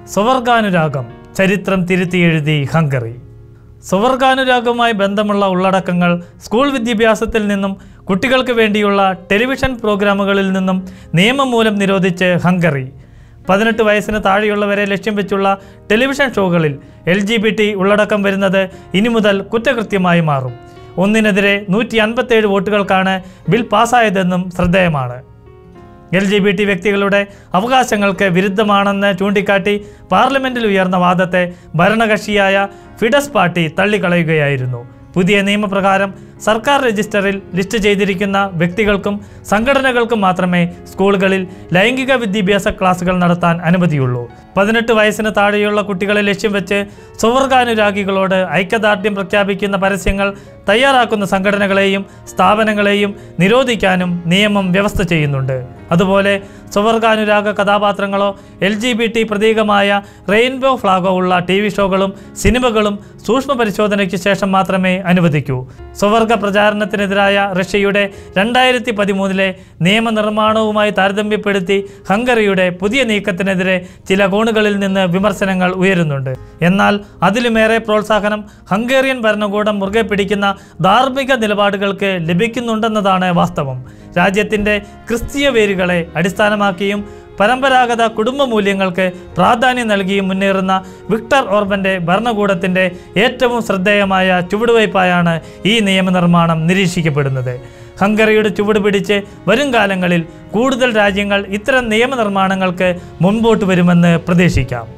സ്വവർഗാനുരാഗം ചരിത്രം തിരുത്തി എഴുതി ഹംഗറി സ്വവർഗാനുരാഗവുമായി ബന്ധമുള്ള ഉള്ളടക്കങ്ങൾ സ്കൂൾ വിദ്യാഭ്യാസത്തിൽ നിന്നും കുട്ടികൾക്ക് വേണ്ടിയുള്ള ടെലിവിഷൻ പ്രോഗ്രാമുകളിൽ നിന്നും നിയമം മൂലം നിരോധിച്ച് ഹംഗറി പതിനെട്ട് വയസ്സിന് താഴെയുള്ളവരെ ലക്ഷ്യം വെച്ചുള്ള ടെലിവിഷൻ ഷോകളിൽ എൽ ജി ബി ടി ഉള്ളടക്കം വരുന്നത് ഇനി മുതൽ കുറ്റകൃത്യമായി മാറും ഒന്നിനെതിരെ നൂറ്റി അൻപത്തേഴ് വോട്ടുകൾക്കാണ് ബിൽ പാസ്സായതെന്നും ശ്രദ്ധേയമാണ് എൽ ജി ബി ടി വ്യക്തികളുടെ അവകാശങ്ങൾക്ക് വിരുദ്ധമാണെന്ന് ചൂണ്ടിക്കാട്ടി പാർലമെന്റിൽ ഉയർന്ന വാദത്തെ ഭരണകക്ഷിയായ ഫിഡസ് പാർട്ടി തള്ളിക്കളയുകയായിരുന്നു പുതിയ നിയമപ്രകാരം സർക്കാർ രജിസ്റ്ററിൽ ലിസ്റ്റ് ചെയ്തിരിക്കുന്ന വ്യക്തികൾക്കും സംഘടനകൾക്കും മാത്രമേ സ്കൂളുകളിൽ ലൈംഗിക വിദ്യാഭ്യാസ ക്ലാസുകൾ നടത്താൻ അനുമതിയുള്ളൂ പതിനെട്ട് വയസ്സിന് താഴെയുള്ള കുട്ടികളെ ലക്ഷ്യം വെച്ച് സ്വവർഗാനുരാഗികളോട് ഐക്യദാർഢ്യം പ്രഖ്യാപിക്കുന്ന പരസ്യങ്ങൾ തയ്യാറാക്കുന്ന സംഘടനകളെയും സ്ഥാപനങ്ങളെയും നിരോധിക്കാനും നിയമം വ്യവസ്ഥ ചെയ്യുന്നുണ്ട് അതുപോലെ സ്വവർഗാനുരാഗ കഥാപാത്രങ്ങളോ എൽ ജി ബി ടി പ്രതീകമായ റെയിൻബോ ഫ്ലാഗോ ഉള്ള ടി വി ഷോകളും സിനിമകളും സൂക്ഷ്മ പരിശോധനയ്ക്ക് ശേഷം മാത്രമേ അനുവദിക്കൂ സ്വവർഗ പ്രചാരണത്തിനെതിരായ റഷ്യയുടെ രണ്ടായിരത്തി പതിമൂന്നിലെ നിയമനിർമ്മാണവുമായി താരതമ്യപ്പെടുത്തി ഹംഗറിയുടെ പുതിയ നീക്കത്തിനെതിരെ ചില കോണുകളിൽ നിന്ന് വിമർശനങ്ങൾ ഉയരുന്നുണ്ട് എന്നാൽ അതിലുമേറെ പ്രോത്സാഹനം ഹംഗേറിയൻ ഭരണകൂടം മുറുകെ പിടിക്കുന്ന ധാർമ്മിക നിലപാടുകൾക്ക് ലഭിക്കുന്നുണ്ടെന്നതാണ് വാസ്തവം രാജ്യത്തിൻ്റെ ക്രിസ്തീയ വേരുകളെ അടിസ്ഥാനമാക്കിയും പരമ്പരാഗത കുടുംബ മൂല്യങ്ങൾക്ക് പ്രാധാന്യം നൽകിയും മുന്നേറുന്ന വിക്ടർ ഓർബന്റെ ഭരണകൂടത്തിൻ്റെ ഏറ്റവും ശ്രദ്ധേയമായ ചുവടുവയ്പായാണ് ഈ നിയമനിർമ്മാണം നിരീക്ഷിക്കപ്പെടുന്നത് ഹംഗറിയുടെ ചുവട് പിടിച്ച് വരും കാലങ്ങളിൽ കൂടുതൽ രാജ്യങ്ങൾ ഇത്തരം നിയമനിർമ്മാണങ്ങൾക്ക് മുൻപോട്ട് വരുമെന്ന് പ്രതീക്ഷിക്കാം